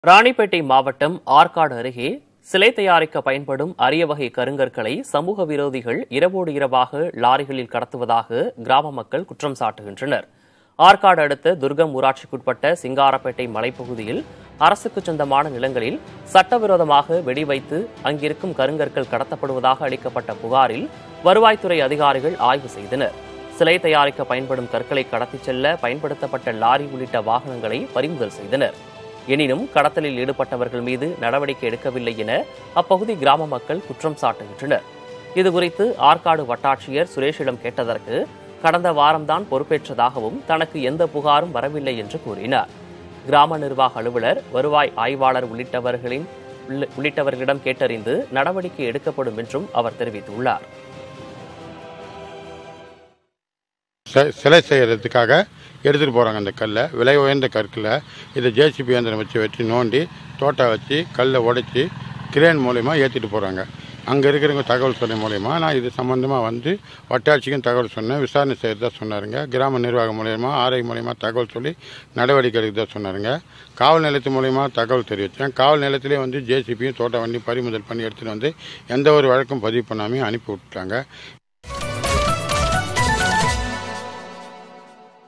ராணிப்பேட்டை மாவட்டம் ஆற்காடு அருகே சிலை தயாரிக்க பயன்படும் அரிய வகை கருங்கற்களை சமூக விரோதிகள் இரவோடு இரவாக லாரிகளில் கடத்துவதாக கிராம மக்கள் குற்றம் சாட்டுகின்றனர் ஆற்காடு அடுத்த துர்கம் ஊராட்சிக்குட்பட்ட சிங்காரப்பேட்டை மலைப்பகுதியில் அரசுக்கு சொந்தமான நிலங்களில் சட்டவிரோதமாக வெடி வைத்து அங்கிருக்கும் கருங்கற்கள் கடத்தப்படுவதாக அளிக்கப்பட்ட புகாரில் வருவாய்த்துறை அதிகாரிகள் ஆய்வு செய்தனர் சிலை தயாரிக்க பயன்படும் கற்களை கடத்திச் செல்ல பயன்படுத்தப்பட்ட லாரி உள்ளிட்ட வாகனங்களை பறிமுதல் செய்தனர் எனினும் கடத்தலில் ஈடுபட்டவர்கள் மீது நடவடிக்கை எடுக்கவில்லை என அப்பகுதி கிராம மக்கள் குற்றம் சாட்டுகின்றனர் இதுகுறித்து ஆற்காடு வட்டாட்சியர் சுரேஷிடம் கேட்டதற்கு கடந்த வாரம்தான் பொறுப்பேற்றதாகவும் தனக்கு எந்த புகாரும் வரவில்லை என்று கூறினார் கிராம நிர்வாக அலுவலர் வருவாய் ஆய்வாளர் உள்ளிட்டவர்களின் உள்ள- உள்ளிட்டவர்களிடம் கேட்டறிந்து நடவடிக்கை எடுக்கப்படும் என்றும் அவர் தெரிவித்துள்ளார் சி- சிலை செய்கிறதுக்காக எடுத்துகிட்டு போகிறாங்க அந்த கல்லை விலை உயர்ந்த கற்களை இதை ஜேசிபி இயந்திரம் வச்சு வெட்டி நோண்டி தோட்டா வச்சு கல்லை உடைச்சி கிரேன் மூலயமா ஏற்றிட்டு போகிறாங்க அங்கே இருக்கிறவங்க தகவல் சொன்ன மூலயமா நான் இது சம்மந்தமாக வந்து வட்டாட்சிக்கும் தகவல் சொன்னேன் விசாரணை செய்கிறதா சொன்னாருங்க கிராம நிர்வாகம் மூலயமா ஆர்ஐ மூலயமா தகவல் சொல்லி நடவடிக்கை எடுக்கிறதா சொன்னாருங்க காவல் நிலையத்து மூலயமா தகவல் தெரிவித்தேன் காவல் நிலையத்திலே வந்து ஜேசிபியும் தோட்ட வண்டி பறிமுதல் பண்ணி எடுத்துகிட்டு வந்து எந்த ஒரு வழக்கும் பதிவு பண்ணாமையும் அனுப்பி விட்டுட்டாங்க